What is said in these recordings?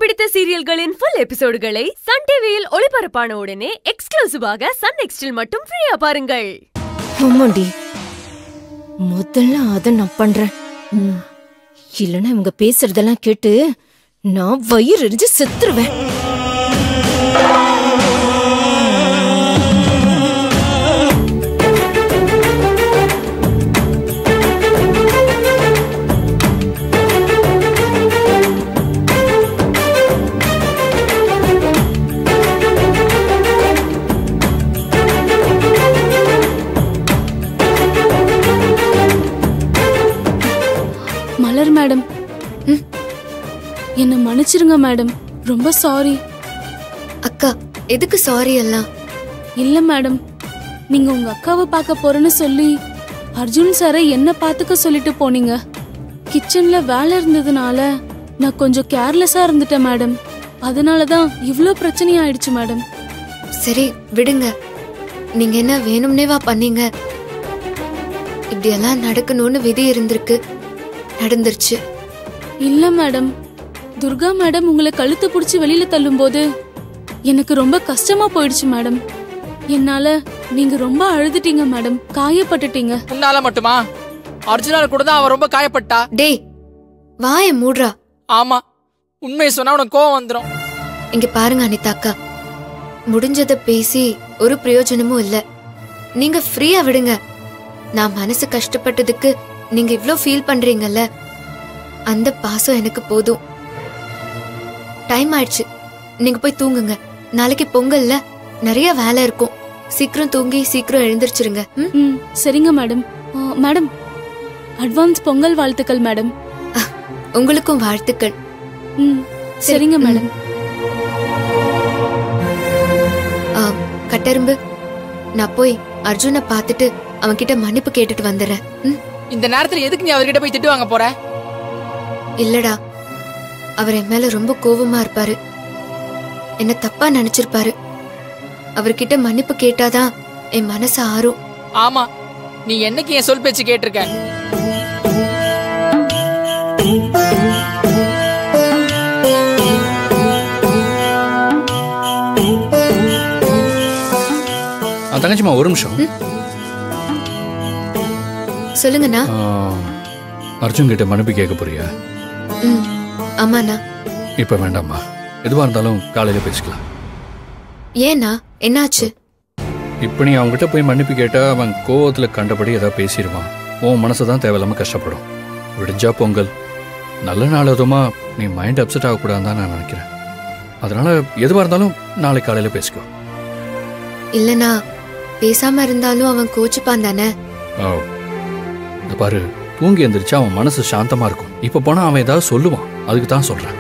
பிடித்த சீரியல்களின் full எபிசோடுகளை Sun டிவியில் ஒளிபரப்பான உடனே எக்ஸ்க்ளூசிவாக சன் நெக்ஸ்டில் மட்டும் ஃப்ரீயா பாருங்கள் ஆமாண்டி முதல்ல அத நான் பண்றேன் ம். இல்லைன்னா இவங்க பேசுறதெல்லாம் கேட்டு நான் வயிறு எரிஞ்சு செத்துருவேன் மலர் மேடம் ம். என்னை மன்னிச்சிருங்க மேடம் ரொம்ப சாரி அக்கா எதுக்கு சாரி எல்லாம் இல்ல மேடம் நீங்க உங்க அக்காவை பார்க்க போறேன்னு சொல்லி அர்ஜுன் சாரை என்ன பார்த்துக்க சொல்லிட்டு போனீங்க கிச்சன்ல வேலை இருந்ததுனால நான் கொஞ்சம் கேர்லெஸ்ஸா இருந்துட்டேன் மேடம் அதனால தான் இவ்ளோ பிரச்சனை ஆயிடுச்சு மேடம் சரி விடுங்க நீங்க என்ன வேணும்னேவா பண்ணீங்க இப்படியெல்லாம் நடக்கணும்னு விதி இருந்திருக்கு நடந்துருச்சு இல்ல மேடம் துர்கா மேடம் உங்களை கழுத்து பிடிச்சி வெளியில தள்ளும்போது எனக்கு ரொம்ப கஷ்டமா போயிடுச்சு மேடம் என்னால நீங்க ரொம்ப அழுதுட்டீங்க மேடம் காயப்பட்டுட்டீங்க உன்னால மட்டுமா அர்ஜுனால கூட தான் அவன் ரொம்ப காயப்பட்டா டேய் வாய மூடுறா ஆமா உண்மையை சொன்னா உனக்கு கோவம் வந்துடும் இங்க பாருங்க அனிதா அக்கா முடிஞ்சத பேசி ஒரு பிரயோஜனமும் இல்ல நீங்க ஃப்ரீயா விடுங்க நான் மனசு கஷ்டப்பட்டதுக்கு நீங்க இவ்ளோ ஃபீல் பண்றீங்கல்ல அந்த பாசம் எனக்கு போதும் டைம் ஆயிடுச்சு நீங்க போய் தூங்குங்க நாளைக்கு பொங்கல்ல நிறைய வேலை இருக்கும் சீக்கிரம் தூங்கி சீக்கிரம் எழுந்திருச்சிருங்க ம்? ம் சரிங்க மேடம் ஆ, மேடம் அட்வான்ஸ் பொங்கல் வாழ்த்துக்கள் மேடம் அஹ், உங்களுக்கும் வாழ்த்துக்கள் ம் சரிங்க மேடம் ஆ, கட்டெரும்பு நான் போய் அர்ஜுனை பார்த்துட்டு அவன்கிட்ட மன்னிப்பு கேட்டுட்டு வந்துடுறேன் ம்? இந்த நேரத்துல எதுக்கு நீ அவர்கிட்ட போய் திட்டு வாங்க போற இல்லடா அவர் என் மேல ரொம்ப கோவமா இருப்பாரு என்ன தப்பா நினைச்சிருப்பாரு அவர்கிட்ட மன்னிப்பு கேட்டாதான் என் மனசு ஆறும் ஆமா நீ என்னைக்கு என் சொல் பேச்சு கேட்டிருக்க ஆ, தங்கச்சிம்மா ஒரு நிமிஷம் சொல்லுங்கண்ணா ஆ, அர்ஜுன் கிட்ட மன்னிப்பு கேட்க போறியா ம் ஆமாண்ணா இப்ப வேண்டாம்மா எதுவா இருந்தாலும் காலையில பேசிக்கலாம் ஏண்ணா என்னாச்சு இப்ப நீ அவங்ககிட்ட போய் மன்னிப்பு கேட்டா அவன் கோவத்துல கண்டபடி ஏதாவது பேசிடுவான் உன் மனசு தான் தேவையில்லாம கஷ்டப்படும் விடிஞ்சா பொங்கல் நல்ல நாள் அதுமா நீ மைண்ட் அப்செட் ஆகக்கூடாதுன்னு தான் நான் நினைக்கிறேன் அதனால எதுவா இருந்தாலும் நாளை காலையில பேசிக்கோ இல்லனா பேசாம இருந்தாலும் அவன் கோச்சுப்பான் தானே ஆ, இந்த பாரு தூங்கி எந்திரிச்சா அவன் மனசு சாந்தமா இருக்கும் இப்ப போனா அவன் ஏதாவது சொல்லுவான் அதுக்கு தான் சொல்றேன்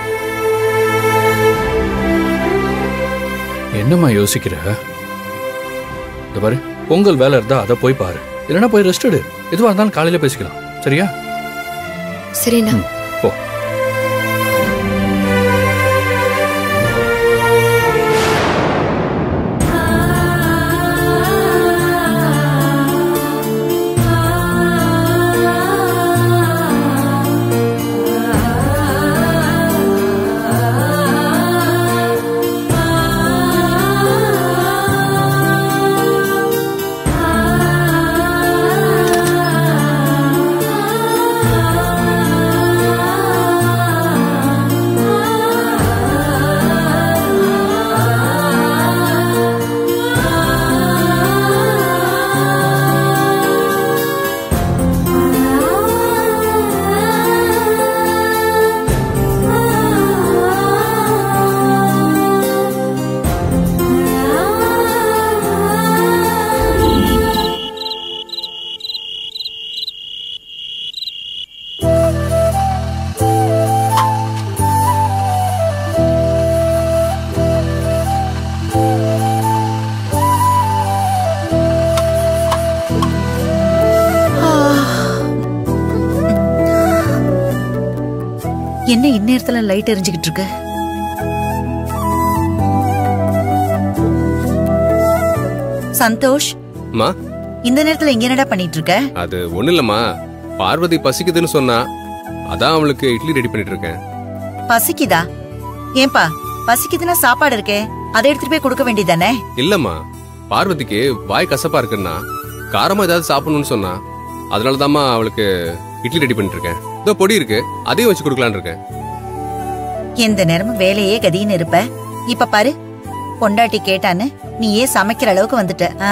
என்னம்மா யோசிக்கிற இந்த பாரு பொங்கல் வேலை இருந்தா அதை போய் பாரு இல்லைன்னா போய் ரெஸ்ட் எடு எதுவா இருந்தாலும் காலையில பேசிக்கலாம் சரியா சரிண்ணா ம், போ என்ன இந்நேரத்துல லைட் எரிஞ்சுக்கிட்டு இருக்கு சந்தோஷ் அம்மா இந்த நேரத்துல இங்க என்னடா பண்ணிட்டு இருக்க அது ஒண்ணு இல்லம்மா பார்வதி பசிக்குதுன்னு சொன்னா அதான் அவளுக்கு இட்லி ரெடி பண்ணிட்டு இருக்கேன் பசிக்குதா ஏன்பா பசிக்குதுன்னா சாப்பாடு இருக்கே அதை எடுத்துட்டு போய் கொடுக்க வேண்டியதானே இல்லம்மா பார்வதிக்கு வாய் கசப்பா இருக்குன்னா காரமா ஏதாவது சாப்பிடணும்னு சொன்னா அதனாலதாம்மா அவளுக்கு இட்லி ரெடி பண்ணிட்டு இருக்கேன் இதோ பொடி இருக்கு அதையும் வச்சு கொடுக்கலான்னு இருக்கேன் எந்த நேரமும் வேலையே கதின்னு இருப்ப இப்ப பாரு பொண்டாட்டி கேட்டான்னு நீ ஏன் சமைக்கிற அளவுக்கு வந்துட்ட ஆ?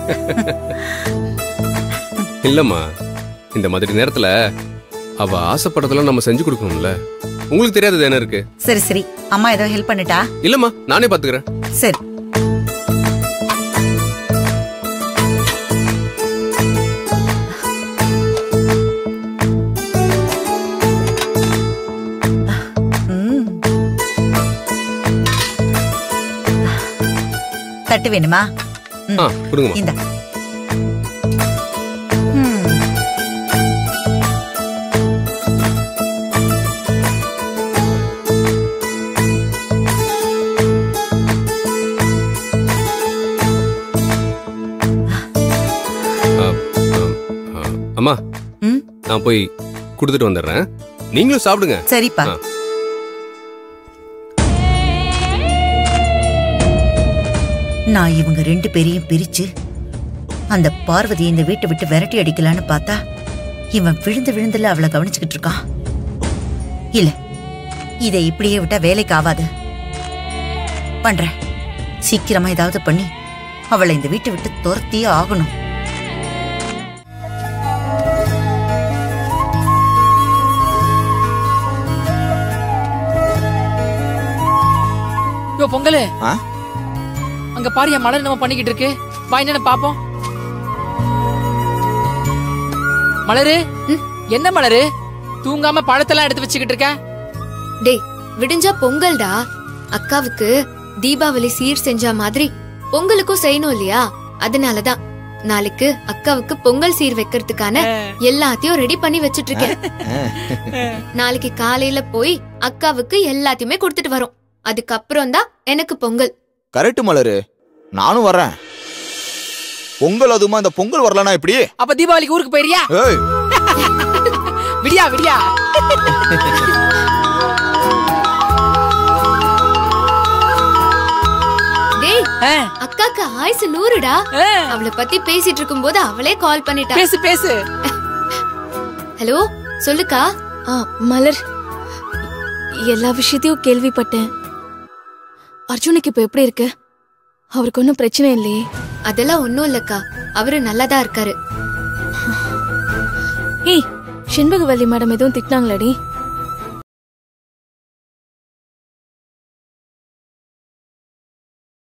இல்லம்மா இந்த மாதிரி நேரத்துல அவ ஆசைப்படுறதெல்லாம் நம்ம செஞ்சு கொடுக்கணும்ல உங்களுக்கு தெரியாதது என்ன இருக்கு சரி சரி அம்மா ஏதோ ஹெல்ப் பண்ணிட்டா இல்லம்மா நானே பாத்துக்கிறேன் சரி ம். தட்டு வேணுமா ம். ஆ கொடுங்கம்மா இந்தா ம். ஆ, ஆ, ஆ. அம்மா ம். நான் போய் கொடுத்துட்டு வந்துடுறேன் நீங்களும் சாப்பிடுங்க சரிப்பா ஆ. நான் இவங்க ரெண்டு பேரையும் பிரிச்சு அந்த பார்வதியை இந்த வீட்டை விட்டு விரட்டி அடிக்கலான்னு பார்த்தா இவன் விழுந்து விழுந்துல அவளை கவனிச்சுக்கிட்டு இருக்கான் இல்ல இதை இப்படியே விட்டா வேலைக்கு ஆகாது பண்றேன் சீக்கிரமா ஏதாவது பண்ணி அவளை இந்த வீட்டை விட்டு துரத்தியே ஆகணும் யோ பொங்கலு ஆ? அங்க பாரு என் மலர் நம்ம பண்ணிக்கிட்டு இருக்கு வா என்னன்னு பாப்போம் மலரு என்ன மலரு தூங்காம பழத்தெல்லாம் எடுத்து வச்சுக்கிட்டு இருக்க டேய் விடிஞ்சா பொங்கல்டா அக்காவுக்கு தீபாவளி சீர் செஞ்ச மாதிரி பொங்கலுக்கும் செய்யணும் இல்லையா அதனாலதான் நாளைக்கு அக்காவுக்கு பொங்கல் சீர் வைக்கிறதுக்கான எல்லாத்தையும் ரெடி பண்ணி வச்சிட்டு இருக்கேன் நாளைக்கு காலையில போய் அக்காவுக்கு எல்லாத்தையுமே கொடுத்துட்டு வரோம் அதுக்கப்புறம் தான் எனக்கு பொங்கல் கரெக்ட் மலரு நானும் வர்றேன் பொங்கல் அதுமா இந்த பொங்கல் வரலனா எப்படி அப்ப தீபாவளிக்கு ஊருக்கு போயிரியா ஏய் விடியா விடியா டேய் ஆ, அக்காக்கு ஆயுசு நூறுடா ஆ. அவளை பத்தி பேசிட்டு இருக்கும்போது அவளே கால் பண்ணிட்டா பேசு பேசு ஹலோ சொல்லுக்கா ஆ மலர் எல்லா விஷயத்தையும் கேள்விப்பட்டேன் அர்ஜுனுக்கு இப்ப எப்படி இருக்கு அவருக்கு ஒன்றும் பிரச்சனை இல்லையே அதெல்லாம் ஒண்ணும் இல்லக்கா அவரு நல்லாதான் இருக்காரு ஏய் செண்பகவல்லி மேடம் எதுவும் திட்டினாங்களாடி